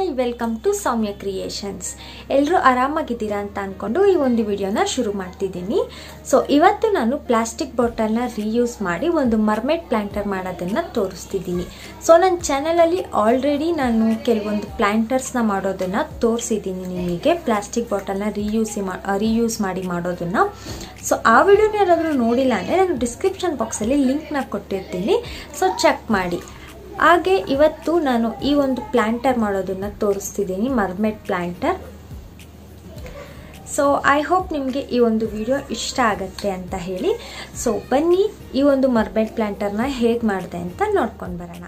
welcome to Soumya creations ಎಲ್ಲರೂ ಆರಾಮಾಗಿದ್ದೀರಾ ಅಂತ ಅಂದ್ಕೊಂಡು ಈ ಒಂದು ವಿಡಿಯೋನ ಶುರು ಮಾಡ್ತಿದ್ದೀನಿ ಸೊ ಇವತ್ತು ನಾನು ಪ್ಲಾಸ್ಟಿಕ್ ಬಾಟಲ್ನ ರೀಯೂಸ್ ಮಾಡಿ ಒಂದು ಮರ್ಮೇಡ್ ಪ್ಲ್ಯಾಂಟರ್ ಮಾಡೋದನ್ನು ತೋರಿಸ್ತಿದ್ದೀನಿ ಸೊ ನನ್ನ ಚಾನಲಲ್ಲಿ ಆಲ್ರೆಡಿ ನಾನು ಕೆಲವೊಂದು ಪ್ಲ್ಯಾಂಟರ್ಸ್ನ ಮಾಡೋದನ್ನು ತೋರಿಸಿದ್ದೀನಿ ನಿಮಗೆ ಪ್ಲಾಸ್ಟಿಕ್ ಬಾಟಲ್ನ ರೀಯೂಸ್ ಮಾ ರೀಯೂಸ್ ಮಾಡಿ ಮಾಡೋದನ್ನು ಸೊ ಆ ವಿಡಿಯೋನ ಯಾರಾದರೂ ನೋಡಿಲ್ಲ ಅಂದರೆ ನಾನು ಡಿಸ್ಕ್ರಿಪ್ಷನ್ ಬಾಕ್ಸಲ್ಲಿ ಲಿಂಕ್ನ ಕೊಟ್ಟಿರ್ತೀನಿ ಸೊ ಚೆಕ್ ಮಾಡಿ ಹಾಗೆ ಇವತ್ತು ನಾನು ಈ ಒಂದು ಪ್ಲ್ಯಾಂಟರ್ ಮಾಡೋದನ್ನು ತೋರಿಸ್ತಿದ್ದೀನಿ mermaid planter so I hope ನಿಮಗೆ ಈ ಒಂದು ವಿಡಿಯೋ ಇಷ್ಟ ಆಗತ್ತೆ ಅಂತ ಹೇಳಿ ಸೊ ಬನ್ನಿ ಈ ಒಂದು ಮರ್ಮೆಡ್ ಪ್ಲ್ಯಾಂಟರ್ನ ಹೇಗೆ ಮಾಡಿದೆ ಅಂತ ನೋಡ್ಕೊಂಡು ಬರೋಣ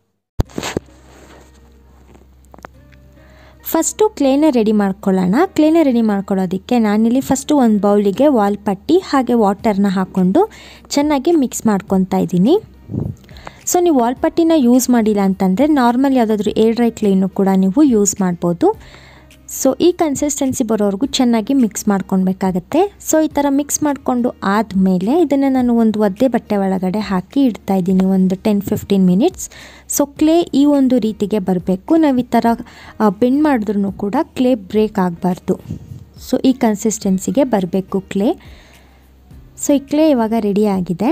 ಫಸ್ಟು ಕ್ಲೇನ ರೆಡಿ ಮಾಡ್ಕೊಳ್ಳೋಣ ಕ್ಲೇನ ರೆಡಿ ಮಾಡ್ಕೊಳ್ಳೋದಕ್ಕೆ ನಾನಿಲ್ಲಿ ಫಸ್ಟು ಒಂದು ಬೌಲಿಗೆ ವಾಲ್ ಪಟ್ಟಿ ಹಾಗೆ ವಾಟರ್ನ ಹಾಕ್ಕೊಂಡು ಚೆನ್ನಾಗಿ ಮಿಕ್ಸ್ ಮಾಡ್ಕೊತಾ ಇದ್ದೀನಿ ಸೊ ನೀವು ವಾಲ್ ಪಟ್ಟಿನ ಯೂಸ್ ಮಾಡಿಲ್ಲ ಅಂತಂದರೆ ನಾರ್ಮಲ್ ಯಾವುದಾದ್ರೂ ಏರ್ ಡ್ರೈ ಕ್ಲೀನು ಕೂಡ ನೀವು ಯೂಸ್ ಮಾಡ್ಬೋದು ಸೊ ಈ ಕನ್ಸಿಸ್ಟೆನ್ಸಿ ಬರೋವರೆಗೂ ಚೆನ್ನಾಗಿ ಮಿಕ್ಸ್ ಮಾಡ್ಕೊಳ್ಬೇಕಾಗತ್ತೆ ಸೊ ಈ ಥರ ಮಿಕ್ಸ್ ಮಾಡಿಕೊಂಡು ಆದಮೇಲೆ ಇದನ್ನು ನಾನು ಒಂದು ಒದ್ದೆ ಬಟ್ಟೆ ಒಳಗಡೆ ಹಾಕಿ ಇಡ್ತಾ ಇದ್ದೀನಿ ಒಂದು ten fifteen minutes so clay ಈ ಒಂದು ರೀತಿಗೆ ಬರಬೇಕು ನಾವು ಈ ಥರ ಬೆಂಡ್ ಮಾಡಿದ್ರೂ ಕೂಡ ಕ್ಲೇ ಬ್ರೇಕ್ ಆಗಬಾರ್ದು ಸೊ ಈ ಕನ್ಸಿಸ್ಟೆನ್ಸಿಗೆ ಬರಬೇಕು ಕ್ಲೇ ಸೊ ಈ ಕ್ಲೇ ಇವಾಗ ರೆಡಿ ಆಗಿದೆ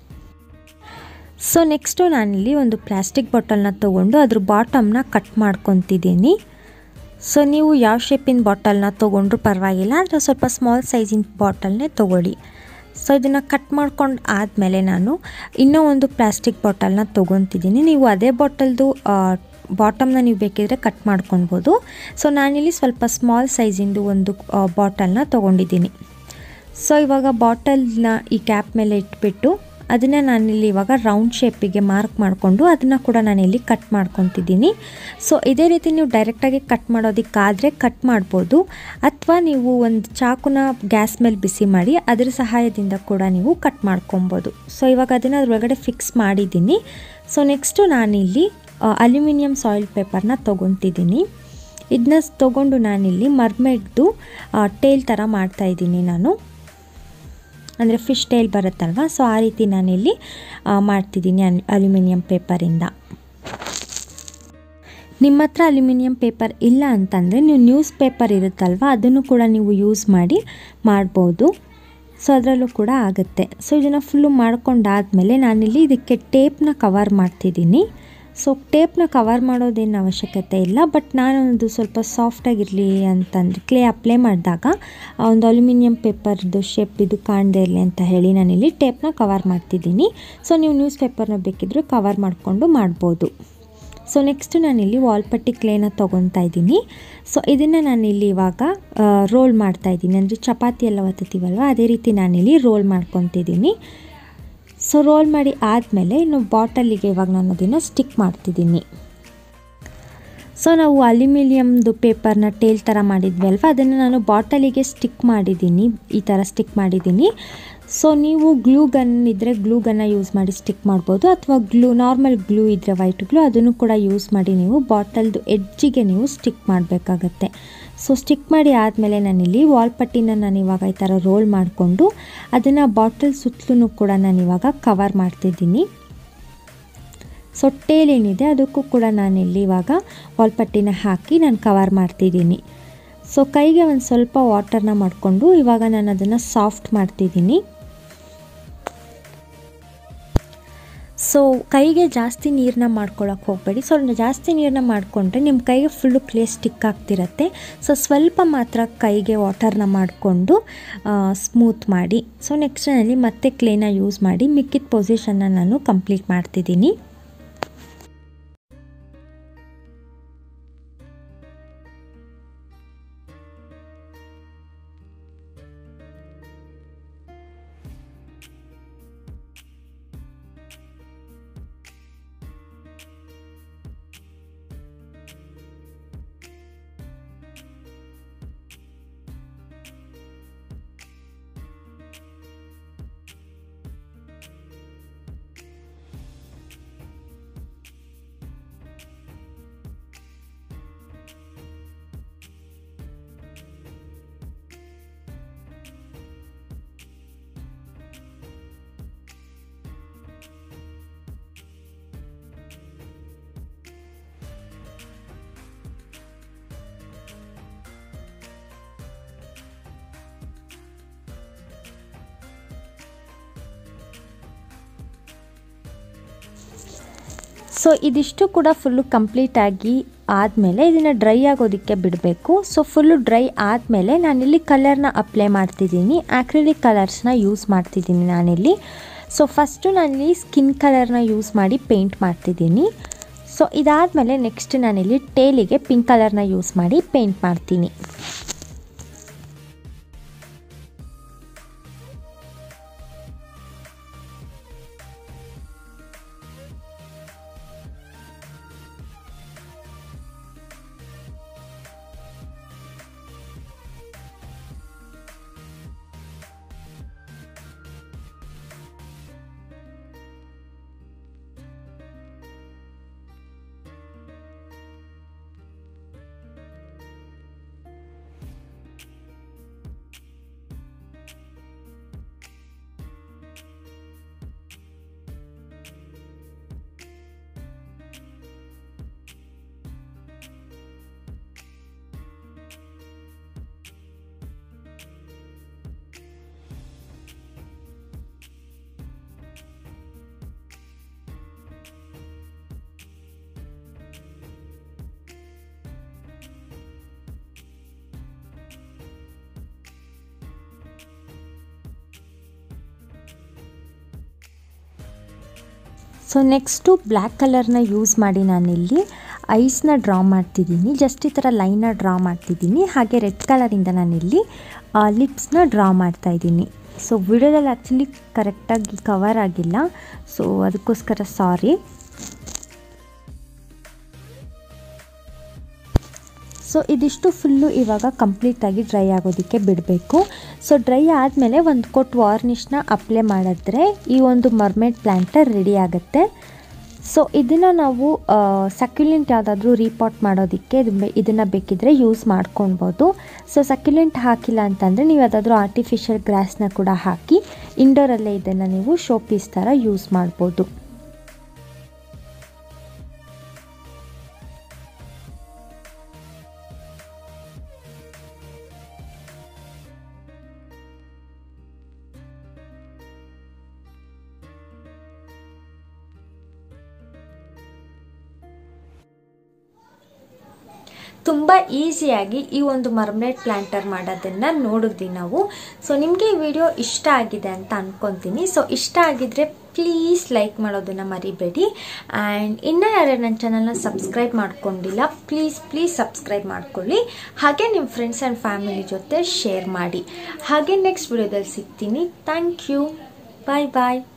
ಸೊ ನೆಕ್ಸ್ಟು ನಾನಿಲ್ಲಿ ಒಂದು ಪ್ಲಾಸ್ಟಿಕ್ ಬಾಟಲ್ನ ತೊಗೊಂಡು ಅದ್ರ ಬಾಟಮ್ನ ಕಟ್ ಮಾಡ್ಕೊತಿದ್ದೀನಿ ಸೊ ನೀವು ಯಾವ ಶೇಪಿನ ಬಾಟಲ್ನ ತೊಗೊಂಡ್ರೂ ಪರವಾಗಿಲ್ಲ ಅಂದರೆ ಸ್ವಲ್ಪ ಸ್ಮಾಲ್ ಸೈಜಿನ ಬಾಟಲ್ನೇ ತೊಗೊಳ್ಳಿ ಸೊ ಇದನ್ನು ಕಟ್ ಮಾಡ್ಕೊಂಡು ಆದಮೇಲೆ ನಾನು ಇನ್ನೂ ಒಂದು ಪ್ಲಾಸ್ಟಿಕ್ ಬಾಟಲ್ನ ತೊಗೊತಿದ್ದೀನಿ ನೀವು ಅದೇ ಬಾಟಲ್ದು ಬಾಟಮ್ನ ನೀವು ಬೇಕಿದ್ರೆ ಕಟ್ ಮಾಡ್ಕೊಳ್ಬೋದು ಸೊ ನಾನಿಲ್ಲಿ ಸ್ವಲ್ಪ ಸ್ಮಾಲ್ ಸೈಜಿಂದು ಒಂದು ಬಾಟಲ್ನ ತೊಗೊಂಡಿದ್ದೀನಿ ಸೊ ಇವಾಗ ಬಾಟಲ್ನ ಈ ಕ್ಯಾಪ್ ಮೇಲೆ ಇಟ್ಬಿಟ್ಟು ಅದನ್ನು ನಾನಿಲ್ಲಿ ಇವಾಗ ರೌಂಡ್ ಶೇಪಿಗೆ ಮಾರ್ಕ್ ಮಾಡಿಕೊಂಡು ಅದನ್ನು ಕೂಡ ನಾನಿಲ್ಲಿ ಕಟ್ ಮಾಡ್ಕೊತಿದ್ದೀನಿ ಸೊ ಇದೇ ರೀತಿ ನೀವು ಡೈರೆಕ್ಟಾಗಿ ಕಟ್ ಮಾಡೋದಕ್ಕಾದರೆ ಕಟ್ ಮಾಡ್ಬೋದು ಅಥವಾ ನೀವು ಒಂದು ಚಾಕುನ ಗ್ಯಾಸ್ ಮೇಲೆ ಬಿಸಿ ಮಾಡಿ ಅದರ ಸಹಾಯದಿಂದ ಕೂಡ ನೀವು ಕಟ್ ಮಾಡ್ಕೊಬೋದು ಸೊ ಇವಾಗ ಅದನ್ನು ಅದರೊಳಗಡೆ ಫಿಕ್ಸ್ ಮಾಡಿದ್ದೀನಿ ಸೊ ನೆಕ್ಸ್ಟು ನಾನಿಲ್ಲಿ ಅಲ್ಯೂಮಿನಿಯಂ ಸಾಯಿಲ್ ಪೇಪರ್ನ ತೊಗೊತಿದ್ದೀನಿ ಇದನ್ನ ತೊಗೊಂಡು ನಾನಿಲ್ಲಿ ಮರ್ಮೆಡ್ದು ಟೇಲ್ ಥರ ಮಾಡ್ತಾಯಿದ್ದೀನಿ ನಾನು ಅಂದರೆ ಫಿಶ್ ಟೈಲ್ ಬರುತ್ತಲ್ವ ಸೊ ಆ ರೀತಿ ನಾನಿಲ್ಲಿ ಮಾಡ್ತಿದ್ದೀನಿ ಅಲ್ಯೂಮಿನಿಯಂ ಪೇಪರಿಂದ ನಿಮ್ಮ ಹತ್ರ ಅಲ್ಯೂಮಿನಿಯಂ ಪೇಪರ್ ಇಲ್ಲ ಅಂತಂದರೆ ನೀವು ನ್ಯೂಸ್ ಪೇಪರ್ ಇರುತ್ತಲ್ವ ಅದನ್ನು ಕೂಡ ನೀವು ಯೂಸ್ ಮಾಡಿ ಮಾಡ್ಬೋದು ಸೊ ಅದರಲ್ಲೂ ಕೂಡ ಆಗುತ್ತೆ ಸೊ ಇದನ್ನು ಫುಲ್ಲು ಮಾಡ್ಕೊಂಡಾದಮೇಲೆ ನಾನಿಲ್ಲಿ ಇದಕ್ಕೆ ಟೇಪ್ನ ಕವರ್ ಮಾಡ್ತಿದ್ದೀನಿ ಸೊ ಟೇಪ್ನ ಕವರ್ ಮಾಡೋದೇನು ಅವಶ್ಯಕತೆ ಇಲ್ಲ ಬಟ್ ನಾನೊಂದು ಸ್ವಲ್ಪ ಸಾಫ್ಟಾಗಿರಲಿ ಅಂತಂದರೆ ಕ್ಲೇ ಅಪ್ಲೈ ಮಾಡಿದಾಗ ಒಂದು ಅಲ್ಯೂಮಿನಿಯಂ ಪೇಪರ್ದು ಶೇಪ್ ಇದು ಕಾಣದೇ ಇರಲಿ ಅಂತ ಹೇಳಿ ನಾನಿಲ್ಲಿ ಟೇಪ್ನ ಕವರ್ ಮಾಡ್ತಿದ್ದೀನಿ ಸೊ ನೀವು ನ್ಯೂಸ್ ಪೇಪರ್ನ ಬೇಕಿದ್ದರೂ ಕವರ್ ಮಾಡಿಕೊಂಡು ಮಾಡ್ಬೋದು ಸೊ ನೆಕ್ಸ್ಟು ನಾನಿಲ್ಲಿ ವಾಲ್ಪಟ್ಟಿ ಕ್ಲೇನ ತೊಗೊತಾ ಇದ್ದೀನಿ ಸೊ ಇದನ್ನು ನಾನಿಲ್ಲಿ ಇವಾಗ ರೋಲ್ ಮಾಡ್ತಾಯಿದ್ದೀನಿ ಅಂದರೆ ಚಪಾತಿ ಎಲ್ಲ ಒತ್ತೀವಲ್ವ ಅದೇ ರೀತಿ ನಾನಿಲ್ಲಿ ರೋಲ್ ಮಾಡ್ಕೊತಿದ್ದೀನಿ ಸೊ ರೋಲ್ ಮಾಡಿ ಆದಮೇಲೆ ಇನ್ನು ಬಾಟಲಿಗೆ ಇವಾಗ ನಾನು ಅದನ್ನು ಸ್ಟಿಕ್ ಮಾಡ್ತಿದ್ದೀನಿ ಸೊ ನಾವು ಅಲ್ಯೂಮಿನಿಯಮ್ದು ಪೇಪರ್ನ ಟೇಲ್ ಥರ ಮಾಡಿದ್ವಿ ಅಲ್ವಾ ಅದನ್ನು ನಾನು ಬಾಟಲಿಗೆ ಸ್ಟಿಕ್ ಮಾಡಿದ್ದೀನಿ ಈ ಥರ ಸ್ಟಿಕ್ ಮಾಡಿದ್ದೀನಿ ಸೊ ನೀವು ಗ್ಲೂ ಗನ್ ಇದ್ದರೆ ಗ್ಲೂ ಗನ್ನ ಯೂಸ್ ಮಾಡಿ ಸ್ಟಿಕ್ ಮಾಡ್ಬೋದು ಅಥವಾ ಗ್ಲೂ ನಾರ್ಮಲ್ ಗ್ಲೂ ಇದ್ದರೆ ವೈಟ್ ಗ್ಲೂ ಅದನ್ನು ಕೂಡ ಯೂಸ್ ಮಾಡಿ ನೀವು ಬಾಟಲ್ದು ಎಡ್ಜಿಗೆ ನೀವು ಸ್ಟಿಕ್ ಮಾಡಬೇಕಾಗತ್ತೆ ಸೊ ಸ್ಟಿಕ್ ಮಾಡಿ ಆದಮೇಲೆ ನಾನಿಲ್ಲಿ ವಾಲ್ ಪಟ್ಟಿನ ನಾನು ಇವಾಗ ಈ ಥರ ರೋಲ್ ಮಾಡಿಕೊಂಡು ಅದನ್ನು ಬಾಟಲ್ ಸುತ್ತಲೂ ಕೂಡ ನಾನು ಇವಾಗ ಕವರ್ ಮಾಡ್ತಿದ್ದೀನಿ ಸೊ ಟೇಲ್ ಏನಿದೆ ಅದಕ್ಕೂ ಕೂಡ ನಾನಿಲ್ಲಿ ಇವಾಗ ವಾಲ್ ಪಟ್ಟಿನ ಹಾಕಿ ನಾನು ಕವರ್ ಮಾಡ್ತಿದ್ದೀನಿ ಸೊ ಕೈಗೆ ಒಂದು ಸ್ವಲ್ಪ ವಾಟರ್ನ ಮಾಡಿಕೊಂಡು ಇವಾಗ ನಾನು ಅದನ್ನು ಸಾಫ್ಟ್ ಮಾಡ್ತಿದ್ದೀನಿ ಸೊ ಕೈಗೆ ಜಾಸ್ತಿ ನೀರನ್ನ ಮಾಡ್ಕೊಳಕ್ಕೆ ಹೋಗಬೇಡಿ ಸೊ ಜಾಸ್ತಿ ನೀರನ್ನ ಮಾಡಿಕೊಂಡ್ರೆ ನಿಮ್ಮ ಕೈಗೆ ಫುಲ್ಲು ಕ್ಲೇ ಸ್ಟಿಕ್ ಆಗ್ತಿರತ್ತೆ ಸೊ ಸ್ವಲ್ಪ ಮಾತ್ರ ಕೈಗೆ ವಾಟರ್ನ ಮಾಡಿಕೊಂಡು ಸ್ಮೂತ್ ಮಾಡಿ ಸೊ ನೆಕ್ಸ್ಟ್ ನಾನಲ್ಲಿ ಮತ್ತೆ ಕ್ಲೇನ ಯೂಸ್ ಮಾಡಿ ಮಿಕ್ಕಿದ ಪೊಸಿಷನ್ನ ನಾನು ಕಂಪ್ಲೀಟ್ ಮಾಡ್ತಿದ್ದೀನಿ ಸೊ ಇದಿಷ್ಟು ಕೂಡ ಫುಲ್ಲು ಕಂಪ್ಲೀಟಾಗಿ ಆದಮೇಲೆ ಇದನ್ನು ಡ್ರೈ ಆಗೋದಕ್ಕೆ ಬಿಡಬೇಕು ಸೊ ಫುಲ್ಲು ಡ್ರೈ ಆದಮೇಲೆ ನಾನಿಲ್ಲಿ ಕಲರ್ನ ಅಪ್ಲೈ ಮಾಡ್ತಿದ್ದೀನಿ ಆ್ಯಕ್ರಿಲಿಕ್ ಕಲರ್ಸ್ನ ಯೂಸ್ ಮಾಡ್ತಿದ್ದೀನಿ ನಾನಿಲ್ಲಿ ಸೊ ಫಸ್ಟು ನಾನಿಲ್ಲಿ ಸ್ಕಿನ್ ಕಲರ್ನ ಯೂಸ್ ಮಾಡಿ ಪೇಂಟ್ ಮಾಡ್ತಿದ್ದೀನಿ ಸೊ ಇದಾದಮೇಲೆ ನೆಕ್ಸ್ಟ್ ನಾನಿಲ್ಲಿ ಟೇಲಿಗೆ ಪಿಂಕ್ ಕಲರ್ನ ಯೂಸ್ ಮಾಡಿ ಪೇಂಟ್ ಮಾಡ್ತೀನಿ ಸೊ ನೆಕ್ಸ್ಟು ಬ್ಲ್ಯಾಕ್ ಕಲರ್ನ ಯೂಸ್ ಮಾಡಿ ನಾನಿಲ್ಲಿ ಐಸ್ನ ಡ್ರಾ ಮಾಡ್ತಿದ್ದೀನಿ ಜಸ್ಟ್ ಈ ಥರ ಲೈನ್ನ ಡ್ರಾ ಮಾಡ್ತಿದ್ದೀನಿ ಹಾಗೆ ರೆಡ್ ಕಲರಿಂದ ನಾನಿಲ್ಲಿ ಲಿಪ್ಸ್ನ ಡ್ರಾ ಮಾಡ್ತಾಯಿದ್ದೀನಿ ಸೊ ವಿಡಿಯೋದಲ್ಲಿ ಆ್ಯಕ್ಚುಲಿ ಕರೆಕ್ಟಾಗಿ ಕವರ್ ಆಗಿಲ್ಲ ಸೊ ಅದಕ್ಕೋಸ್ಕರ ಸಾರಿ ಸೊ ಇದಿಷ್ಟು ಫುಲ್ಲು ಇವಾಗ ಕಂಪ್ಲೀಟಾಗಿ ಡ್ರೈ ಆಗೋದಕ್ಕೆ ಬಿಡಬೇಕು ಸೊ ಡ್ರೈ ಆದಮೇಲೆ ಒಂದು ಕೊಟ್ಟು ವಾರ್ನಿಷ್ನ ಅಪ್ಲೈ ಮಾಡಿದ್ರೆ ಈ ಒಂದು ಮರ್ಮೇಡ್ ಪ್ಲ್ಯಾಂಟ ರೆಡಿ ಆಗುತ್ತೆ ಸೊ ಇದನ್ನು ನಾವು ಸಕ್ಯುಲೆಂಟ್ ಯಾವುದಾದ್ರೂ ರೀಪಾಟ್ ಮಾಡೋದಕ್ಕೆ ಇದನ್ನು ಬೇಕಿದ್ದರೆ ಯೂಸ್ ಮಾಡ್ಕೊಳ್ಬೋದು ಸೊ ಸಕ್ಯುಲೆಂಟ್ ಹಾಕಿಲ್ಲ ಅಂತಂದರೆ ನೀವು ಯಾವುದಾದ್ರೂ ಆರ್ಟಿಫಿಷಿಯಲ್ ಗ್ರಾಸ್ನ ಕೂಡ ಹಾಕಿ ಇಂಡೋರಲ್ಲೇ ಇದನ್ನು ನೀವು ಶೋ ಪೀಸ್ ಥರ ಯೂಸ್ ಮಾಡ್ಬೋದು ತುಂಬ ಈಸಿಯಾಗಿ ಈ ಒಂದು ಮರ್ಮರೇಟ್ ಪ್ಲ್ಯಾಂಟರ್ ಮಾಡೋದನ್ನು ನೋಡಿದ್ವಿ ನಾವು ಸೊ ನಿಮಗೆ ಈ ವಿಡಿಯೋ ಇಷ್ಟ ಆಗಿದೆ ಅಂತ ಅಂದ್ಕೊತೀನಿ ಸೊ ಇಷ್ಟ ಆಗಿದ್ರೆ ಪ್ಲೀಸ್ ಲೈಕ್ ಮಾಡೋದನ್ನು ಮರಿಬೇಡಿ ಆ್ಯಂಡ್ ಇನ್ನೂ ಯಾರ್ಯಾರು ನನ್ನ ಚಾನಲ್ನ ಸಬ್ಸ್ಕ್ರೈಬ್ ಮಾಡ್ಕೊಂಡಿಲ್ಲ ಪ್ಲೀಸ್ ಪ್ಲೀಸ್ ಸಬ್ಸ್ಕ್ರೈಬ್ ಮಾಡ್ಕೊಳ್ಳಿ ಹಾಗೆ ನಿಮ್ಮ ಫ್ರೆಂಡ್ಸ್ ಆ್ಯಂಡ್ ಫ್ಯಾಮಿಲಿ ಜೊತೆ ಶೇರ್ ಮಾಡಿ ಹಾಗೆ ನೆಕ್ಸ್ಟ್ ವಿಡಿಯೋದಲ್ಲಿ ಸಿಗ್ತೀನಿ ಥ್ಯಾಂಕ್ ಯು ಬಾಯ್ ಬಾಯ್